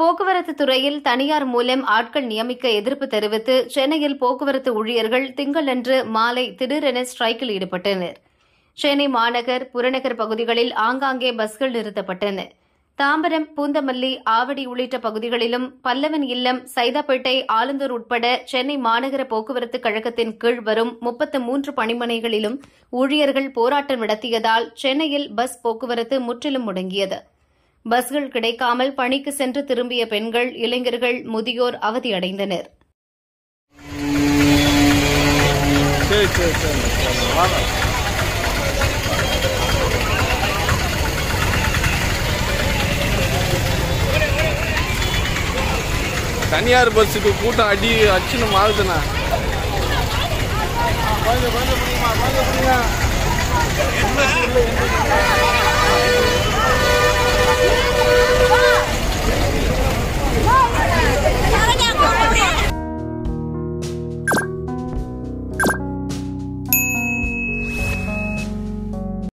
போக்குவரத்து துறையில் தனியார் மூலம் ஆட்கள் நியமிக்க எதிர்ப்பு தெரிவித்து சென்னையில் போக்குவரத்து ஊழியர்கள் திங்களன்று மாலை திடீரென ஸ்ட்ரைக்கில் ஈடுபட்டனர் சென்னை மாநகர் புறநகர் பகுதிகளில் ஆங்காங்கே பஸ்கள் நிறுத்தப்பட்டன தாம்பரம் பூந்தமல்லி ஆவடி உள்ளிட்ட பகுதிகளிலும் பல்லவன் இல்லம் சைதாப்பேட்டை ஆலந்தூர் உட்பட சென்னை மாநகர போக்குவரத்து கழகத்தின் கீழ் வரும் முப்பத்து மூன்று பணிமனைகளிலும் ஊழியர்கள் போராட்டம் நடத்தியதால் சென்னையில் பஸ் போக்குவரத்து முற்றிலும் முடங்கியது பஸ்கள் கிடைக்காமல் பணிக்கு சென்று திரும்பிய பெண்கள் இளைஞர்கள் முதியோர் அவதியடைந்தனர் சரி சரி சரி சரி, வாங்க தனியார் பஸ்ஸுக்கு கூட்டம் அடி அச்சுன்னு மாறுதுண்ணா கொஞ்சம் கொஞ்சம் முடியுமா கொஞ்சம் முடியுமா என்ன